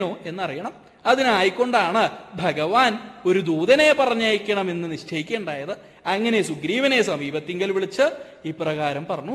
എന്നറിയണം അതിനായിക്കൊണ്ടാണ് ഭഗവാൻ ഒരു ദൂതനെ പറഞ്ഞയക്കണമെന്ന് നിശ്ചയിക്കേണ്ടായത് അങ്ങനെ സുഗ്രീവനെ സമീപത്തിങ്കൽ വിളിച്ച് ഇപ്രകാരം പറഞ്ഞു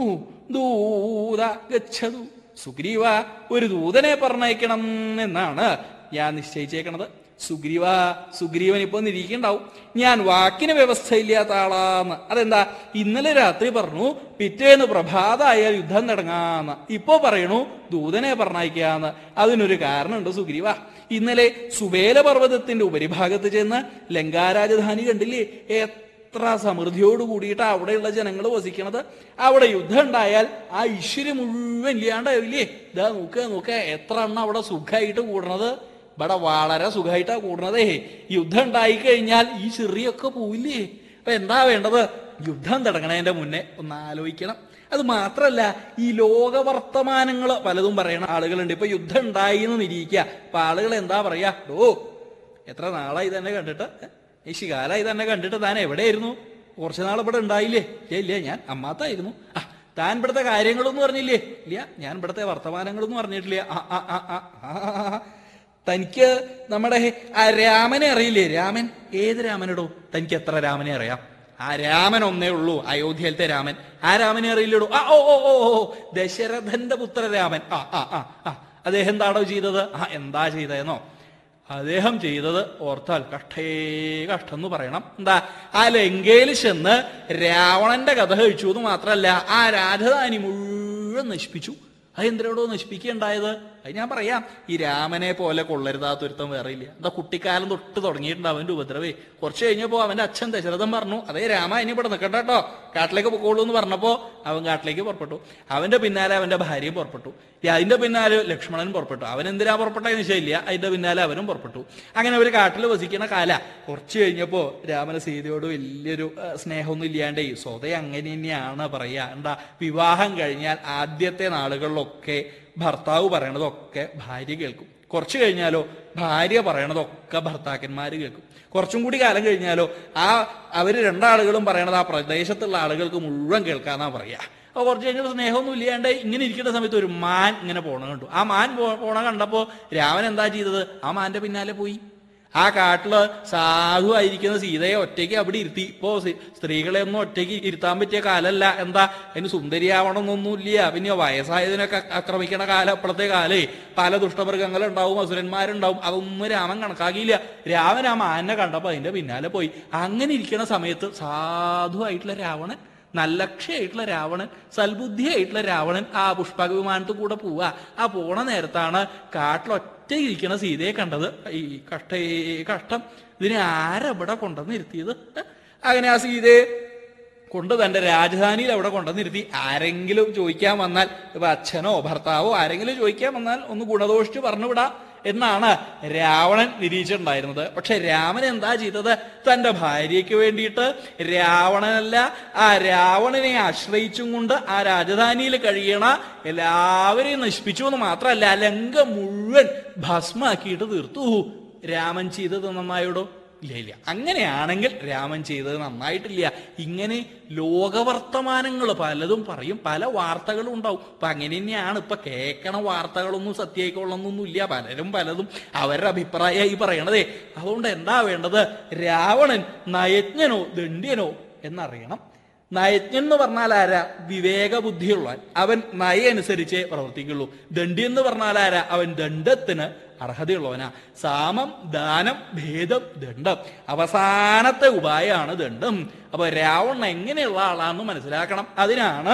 ദൂത ഗച്ഛതു സുഗ്രീവ ഒരു ദൂതനെ പറഞ്ഞയക്കണം എന്നാണ് ഞാൻ നിശ്ചയിച്ചേക്കണത് സുഗ്രീവ സുഗ്രീവൻ ഇപ്പൊ നിരീക്കുണ്ടാവും ഞാൻ വാക്കിന് വ്യവസ്ഥയില്ലാത്ത ആളാന്ന് അതെന്താ ഇന്നലെ രാത്രി പറഞ്ഞു പിറ്റേന്ന് പ്രഭാതമായാൽ യുദ്ധം തുടങ്ങാന്ന് ഇപ്പോ പറയണു ദൂതനെ പറഞ്ഞയക്കാന്ന് അതിനൊരു കാരണമുണ്ട് സുഗ്രീവ ഇന്നലെ സുബേല പർവ്വതത്തിന്റെ ഉപരിഭാഗത്ത് ചെന്ന് ലങ്കാരാജധാനി കണ്ടില്ലേ എത്ര സമൃദ്ധിയോട് കൂടിയിട്ട് അവിടെയുള്ള ജനങ്ങൾ വസിക്കണത് അവിടെ യുദ്ധം ഉണ്ടായാൽ ആ ഐശ്വര്യം മുഴുവൻ ഇല്ലാണ്ടാവില്ലേ ഇതാ നോക്കുക നോക്കുക എത്ര എണ്ണം അവിടെ സുഖമായിട്ട് കൂടണത് ഇവിടെ വളരെ സുഖമായിട്ടാ കൂടണതേ യുദ്ധം ഉണ്ടായി കഴിഞ്ഞാൽ ഈ ചെറിയൊക്കെ പോവില്ലേ അപ്പൊ എന്താ വേണ്ടത് യുദ്ധം തുടങ്ങണതിന്റെ മുന്നേ ഒന്ന് ആലോചിക്കണം അത് മാത്രല്ല ഈ ലോകവർത്തമാനങ്ങൾ പലതും പറയണ ആളുകളുണ്ട് ഇപ്പൊ യുദ്ധം ഉണ്ടായി എന്ന് നിരീക്കുക അപ്പൊ ആളുകൾ എന്താ പറയാ ഓ എത്ര നാളായി തന്നെ കണ്ടിട്ട് ഈ ശികാലായി തന്നെ കണ്ടിട്ട് താൻ എവിടെയായിരുന്നു കുറച്ചു നാൾ ഇവിടെ ഉണ്ടായില്ലേ ഇല്ല ഇല്ല ഞാൻ അമ്മാത്തായിരുന്നു ആ താൻ ഇവിടുത്തെ കാര്യങ്ങളൊന്നും പറഞ്ഞില്ലേ ഇല്ല ഞാൻ ഇവിടുത്തെ വർത്തമാനങ്ങളൊന്നും പറഞ്ഞിട്ടില്ല ആ ആ ആ ആ ആ, ആ, ആ. തനിക്ക് നമ്മുടെ ആ രാമനെ അറിയില്ലേ രാമൻ ഏത് രാമനടോ തനിക്ക് എത്ര രാമനെ അറിയാം ആ രാമൻ ഒന്നേ ഉള്ളൂ അയോധ്യയിലത്തെ രാമൻ ആ രാമനെ അറിയില്ലടോ ആ ഓ ഓ ഓ ഓ ദശരഥന്റെ പുത്ര രാമൻ ആ ആ ആ ആ അദ്ദേഹം എന്താണോ ചെയ്തത് ആ എന്താ ചെയ്തതെന്നോ അദ്ദേഹം ചെയ്തത് ഓർത്താൽ കഷ്ടേ കഷ്ടം എന്ന് പറയണം എന്താ ആ ലങ്കയിൽ ചെന്ന് രാവണന്റെ കഥ കഴിച്ചു എന്ന് മാത്രമല്ല ആ രാജധാനി മുഴുവൻ നശിപ്പിച്ചു അതെന്തിനോടോ നശിപ്പിക്കുകയുണ്ടായത് അത് ഞാൻ പറയാം ഈ രാമനെ പോലെ കൊള്ളരുതാത്തൊരുത്തം വേറെ ഇല്ല എന്താ കുട്ടിക്കാലം തൊട്ട് തുടങ്ങിയിട്ടുണ്ട് അവന്റെ ഉപദ്രവേ കുറച്ച് കഴിഞ്ഞപ്പോ അവന്റെ അച്ഛൻ ദശരഥൻ പറഞ്ഞു അതേ രാമ ഇനി ഇവിടെ നിൽക്കണ്ട കേട്ടോ കാട്ടിലേക്ക് പൊക്കോളൂ എന്ന് പറഞ്ഞപ്പോ അവൻ കാട്ടിലേക്ക് പുറപ്പെട്ടു അവന്റെ പിന്നാലെ അവന്റെ ഭാര്യയും പുറപ്പെട്ടു ഈ അതിന്റെ പിന്നാലെ ലക്ഷ്മണൻ പുറപ്പെട്ടു അവൻ എന്തിനാ പുറപ്പെട്ടതെന്ന് നിശ്ചയില്ല അതിന്റെ പിന്നാലെ അവനും പുറപ്പെട്ടു അങ്ങനെ അവർ കാട്ടിൽ വസിക്കുന്ന കാല കുറച്ച് കഴിഞ്ഞപ്പോ രാമന സീതയോട് വലിയൊരു ആ, സ്നേഹമൊന്നും ഇല്ലാണ്ടേ സ്വതേ അങ്ങനെ തന്നെയാണ് പറയാ എന്താ വിവാഹം കഴിഞ്ഞാൽ ആദ്യത്തെ നാളുകളിലൊക്കെ ഭർത്താവ് പറയണതൊക്കെ ഭാര്യ കേൾക്കും കുറച്ച് കഴിഞ്ഞാലോ ഭാര്യ പറയണതൊക്കെ ഭർത്താക്കന്മാര് കേൾക്കും കുറച്ചും കൂടി കാലം കഴിഞ്ഞാലോ ആ അവര് രണ്ടാളുകളും പറയണത് ആ പ്രദേശത്തുള്ള ആളുകൾക്ക് മുഴുവൻ കേൾക്കാന്നാ പറയാ അപ്പൊ കുറച്ച് കഴിഞ്ഞപ്പോൾ സ്നേഹമൊന്നും ഇല്ലാണ്ട് ഇങ്ങനെ ഇരിക്കുന്ന സമയത്ത് ഒരു മാൻ ഇങ്ങനെ പോണ കണ്ടു ആ മാൻ പോ- പോണ കണ്ടപ്പോ രാമൻ എന്താ ചെയ്തത് ആ മാന്റെ പിന്നാലെ പോയി ആ കാട്ടില് സാധുവായിരിക്കുന്ന സീതയെ ഒറ്റയ്ക്ക് അവിടെ ഇരുത്തി ഇപ്പോ സി- സ്ത്രീകളെ ഒന്നും ഒറ്റയ്ക്ക് ഇരുത്താൻ പറ്റിയ കാലല്ല എന്താ അതിന് സുന്ദരിയാവണമെന്നൊന്നുമില്ല പിന്നെ വയസ്സായതിനൊക്കെ ആക്രമിക്കണ കാലം അപ്പോഴത്തെ കാലേ പല ദുഷ്ടമൃഗങ്ങളുണ്ടാവും അസുരന്മാരുണ്ടാവും അതൊന്നും രാമൻ കണക്കാക്കിയില്ല രാമൻ ആ മാനെ കണ്ടപ്പോ അതിന്റെ പിന്നാലെ പോയി അങ്ങനെ ഇരിക്കണ സമയത്ത് സാധുവായിട്ടുള്ള രാവണൻ നല്ലക്ഷയായിട്ടുള്ള രാവണൻ സൽബുദ്ധിയായിട്ടുള്ള രാവണൻ ആ പുഷ്പക വിമാനത്തിൽ കൂടെ പോവുക ആ പോണ നേരത്താണ് കാട്ടിലൊറ്റ ഇരിക്കണ സീതയെ കണ്ടത് ഈ കഷ്ടേ കഷ്ടം ഇതിനെ ആരവിടെ കൊണ്ടുവന്നിരുത്തിയത് അങ്ങനെ ആ സീതയെ കൊണ്ട് തന്റെ രാജധാനിയിൽ അവിടെ കൊണ്ടുവന്നിരുത്തി ആരെങ്കിലും ചോദിക്കാൻ വന്നാൽ ഇപ്പൊ അച്ഛനോ ഭർത്താവോ ആരെങ്കിലും ചോദിക്കാൻ വന്നാൽ ഒന്ന് ഗുണദോഷിച്ച് പറഞ്ഞുവിടാം എന്നാണ് രാവണൻ നിരീക്ഷിച്ചിട്ടുണ്ടായിരുന്നത് പക്ഷെ രാമൻ എന്താ ചെയ്തത് തന്റെ ഭാര്യയ്ക്ക് വേണ്ടിയിട്ട് രാവണനല്ല ആ രാവണനെ ആശ്രയിച്ചും കൊണ്ട് ആ രാജധാനിയിൽ കഴിയണ എല്ലാവരെയും നശിപ്പിച്ചു എന്ന് മാത്രമല്ല ലങ്ക മുഴുവൻ ഭസ്മാക്കിയിട്ട് തീർത്തു രാമൻ ചെയ്തത് നന്നായോടോ ഇല്ല ഇല്ല അങ്ങനെയാണെങ്കിൽ രാമൻ ചെയ്തത് നന്നായിട്ടില്ല ഇങ്ങനെ ലോകവർത്തമാനങ്ങൾ പലതും പറയും പല വാർത്തകളും ഉണ്ടാവും അപ്പൊ അങ്ങനെ തന്നെയാണ് ഇപ്പൊ കേൾക്കണ വാർത്തകളൊന്നും സത്യമായിക്കൊള്ളൊന്നും ഇല്ല പലരും പലതും അവരുടെ അഭിപ്രായമായി പറയണതേ അതുകൊണ്ട് എന്താ വേണ്ടത് രാവണൻ നയജ്ഞനോ ദണ്ഡ്യനോ എന്നറിയണം നയജ്ഞൻ എന്ന് പറഞ്ഞാൽ ആരാ വിവേക ബുദ്ധിയുള്ളവൻ അവൻ നയ അനുസരിച്ചേ പ്രവർത്തിക്കുള്ളൂ ദണ്ഡി എന്ന് പറഞ്ഞാൽ ആരാ അവൻ ദണ്ഡത്തിന് അർഹതയുള്ളവനാ സാമം ദാനം ഭേദം ദണ്ഡം അവസാനത്തെ ഉപായമാണ് ദണ്ഡം അപ്പൊ രാവണൻ എങ്ങനെയുള്ള ആളാണെന്ന് മനസ്സിലാക്കണം അതിനാണ്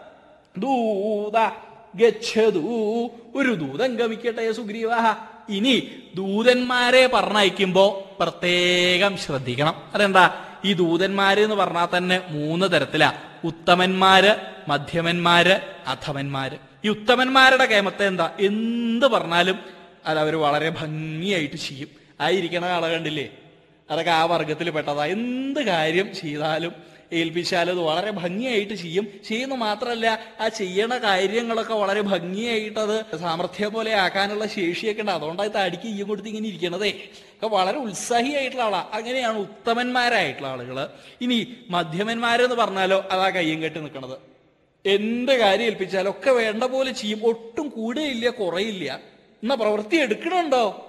ദൂത ഗച്ഛതു ഒരു ദൂതൻ ഗമിക്കട്ടെ സുഗ്രീവ ഇനി ദൂതന്മാരെ പറഞ്ഞയക്കുമ്പോ പ്രത്യേകം ശ്രദ്ധിക്കണം അതെന്താ ഈ ദൂതന്മാര് എന്ന് പറഞ്ഞാൽ തന്നെ മൂന്ന് തരത്തിലാ ഉത്തമന്മാര് മധ്യമന്മാര് അധമന്മാര് ഈ ഉത്തമന്മാരുടെ കേമത്തെ എന്താ എന്ത് പറഞ്ഞാലും അത് അവർ വളരെ ഭംഗിയായിട്ട് ചെയ്യും ആയിരിക്കണ ആളെ കണ്ടില്ലേ അതൊക്കെ ആ വർഗത്തിൽ പെട്ടതാ എന്ത് കാര്യം ചെയ്താലും ഏൽപ്പിച്ചാലും അത് വളരെ ഭംഗിയായിട്ട് ചെയ്യും ചെയ്യുന്ന മാത്രമല്ല ആ ചെയ്യണ കാര്യങ്ങളൊക്കെ വളരെ ഭംഗിയായിട്ട് അത് സാമർഥ്യം പോലെ ആക്കാനുള്ള ശേഷിയൊക്കെ ഉണ്ട് അതുകൊണ്ടാണ് തടിക്ക് ഈയും കൊടുത്ത് ഇങ്ങനെ ഇരിക്കണതേ ഒക്കെ വളരെ ഉത്സാഹിയായിട്ടുള്ള ആളാ അങ്ങനെയാണ് ഉത്തമന്മാരായിട്ടുള്ള ആളുകള് ഇനി മധ്യമന്മാരെന്ന് പറഞ്ഞാലോ അതാ കയ്യും കെട്ടി നിൽക്കണത് എന്ത് കാര്യം ഏൽപ്പിച്ചാലും ഒക്കെ വേണ്ട പോലെ ചെയ്യും ഒട്ടും കൂടെയില്ല കുറയില്ല എന്ന പ്രവൃത്തി എടുക്കണുണ്ടോ